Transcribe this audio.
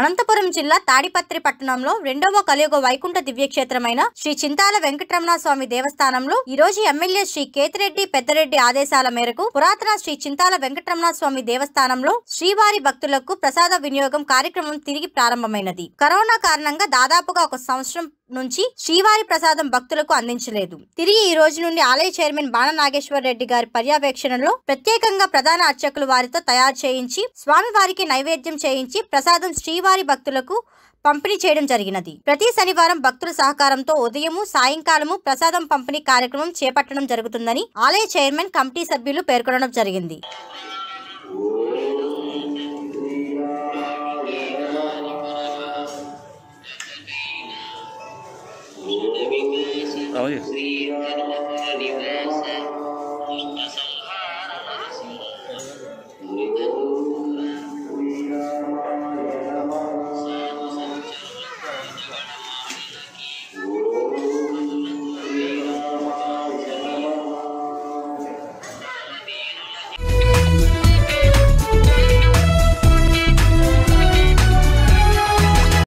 అనంతపురం జిల్లా తాడిపత్రి పట్టణంలో రెండవ కలియుగ వైకుంఠ దివ్యక్షేత్రమైన శ్రీ చింతాల వెంకటరమణ స్వామి దేవస్థానంలో ఈ రోజు ఎమ్మెల్యే శ్రీ కేతిరెడ్డి పెద్దరెడ్డి ఆదేశాల మేరకు పురాతన శ్రీ చింతాల వెంకటరమణ స్వామి దేవస్థానంలో శ్రీవారి భక్తులకు ప్రసాద వినియోగం కార్యక్రమం తిరిగి ప్రారంభమైనది కరోనా కారణంగా దాదాపుగా ఒక సంవత్సరం నుంచి శ్రీవారి ప్రసాదం భక్తులకు అందించలేదు తిరిగి ఈ రోజు నుండి ఆలయ చైర్మన్ బాణ నాగేశ్వర్ రెడ్డి గారి పర్యవేక్షణలో ప్రత్యేకంగా ప్రధాన అర్చకులు వారితో తయారు చేయించి స్వామివారికి నైవేద్యం చేయించి ప్రసాదం శ్రీవారి భక్తులకు పంపిణీ చేయడం జరిగినది ప్రతి శనివారం భక్తుల సహకారంతో ఉదయము సాయంకాలము ప్రసాదం పంపిణీ కార్యక్రమం చేపట్టడం జరుగుతుందని ఆలయ చైర్మన్ కమిటీ సభ్యులు పేర్కొనడం జరిగింది Oh, yes.